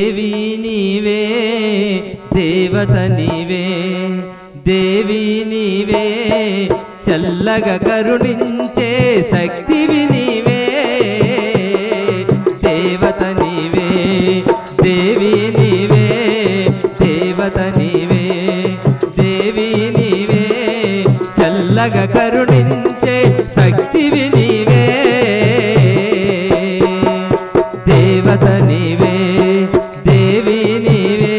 దేవి నీవే దేవత నీవే దేవి నీవే చల్లగా కరుణించే శక్తివి నీవే దేవత నీవే దేవి నీవే దేవత నీవే దేవి నీవే చల్లగా కరుణించే శక్తివి నీవే దేవత నీవే దేవి నీవే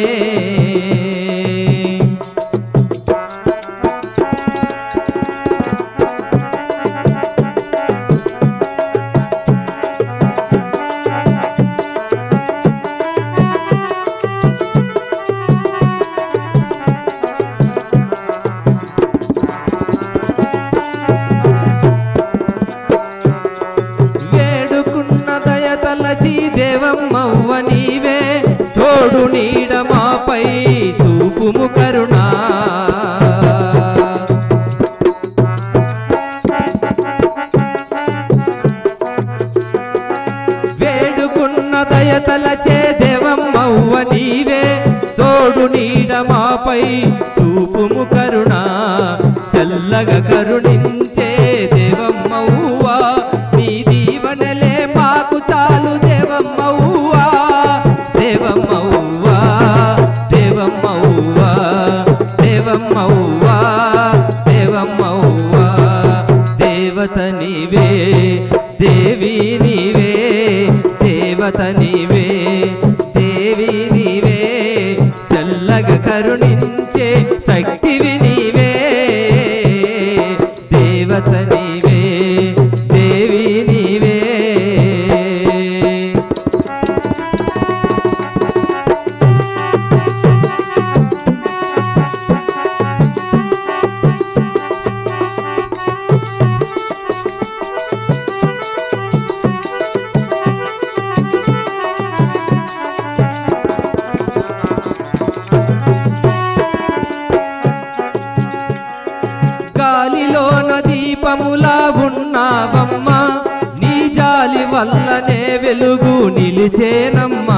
వేడుకున్న దయతలచి దేవమ్మవ్వ నీవే తోడు నీడ మాపై చూపుము కరుణా వేడుకున్న దయతలచే దేవమ్మవ్వ నీవే తోడు నీడ మాపై చూపుము కరుణా చల్లగా కరుణించే దేవమ్మవ్వా నీ దీవనలే మాకు చాలు దేవమ్మవ్వా దేవమ్మవ్వా దేవమ్మవ్వా దేవమ్మవ్వా దేవమ్మవ్వా దేవత నీవే దేవి నీవే దేవత నీవే దేవి నీవే చల్లగా కరుణించే శక్తివి నీవే దేవత నీవే దేవి నీవే గాలిలోన దీపములా ఉన్నావమ్మా నీ జాలి వల్లనే వెలుగు నిలిచేనమ్మా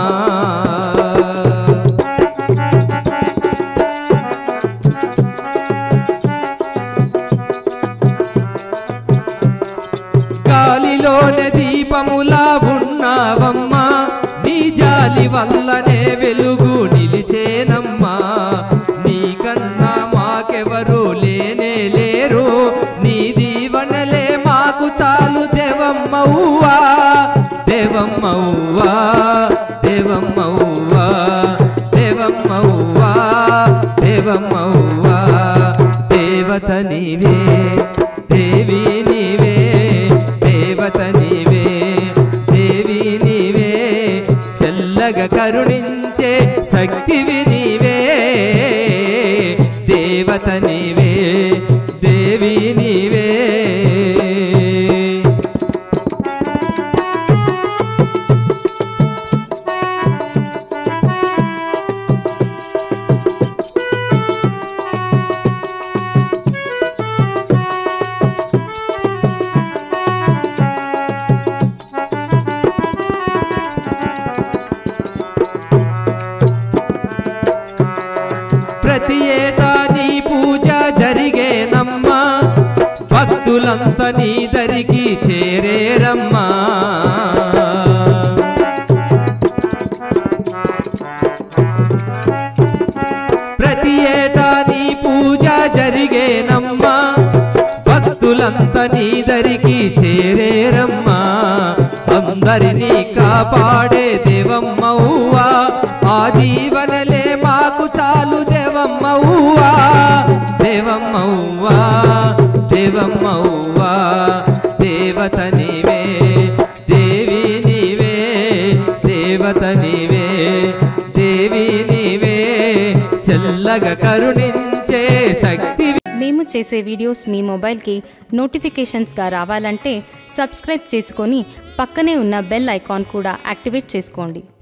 గాలిలోన దీపములా ఉన్నావమ్మా నీ జాలి వల్లనే వెలుగు నిలిచేనమ్మా నీకన్నా మాకెవరు లేనే లేరు నీ దీవనలే మాకు చాలు దేవమ్మవ్వా దేవమ్మవ్వా దేవమ్మవ్వా దేవమ్మవ్వా దేవమ్మవ్వా దేవత నీవే దేవి నీవే దేవత నీవే దేవి నీవే చల్లగా కరుణించే శక్తివి నీవే దేవత నీవే దేవి నీవే ప్రతి ఏటా నీ పూజ జరిగేనమ్మా భక్తులంతా నీ దరికి చేరేరమ్మా ప్రతి ఏటా నీ పూజ జరిగేనమ్మా భక్తులంతా నీ దరికి చేరేరమ్మా అందరినీ కాపాడే దేవమ్మవ్వా ఆ జీవనలే మాకు చాలు దేవమ్మవ్వా దేవమ్మవ్వా దేవమ్మవ్వా దేవత నీవే దేవి నీవే దేవత నీవే దేవి నీవే చల్లగా కరుణించే శక్తి మేము చేసే వీడియోస్ మీ మొబైల్కి నోటిఫికేషన్స్గా రావాలంటే సబ్స్క్రైబ్ చేసుకొని పక్కనే ఉన్న బెల్ ఐకాన్ కూడా యాక్టివేట్ చేసుకోండి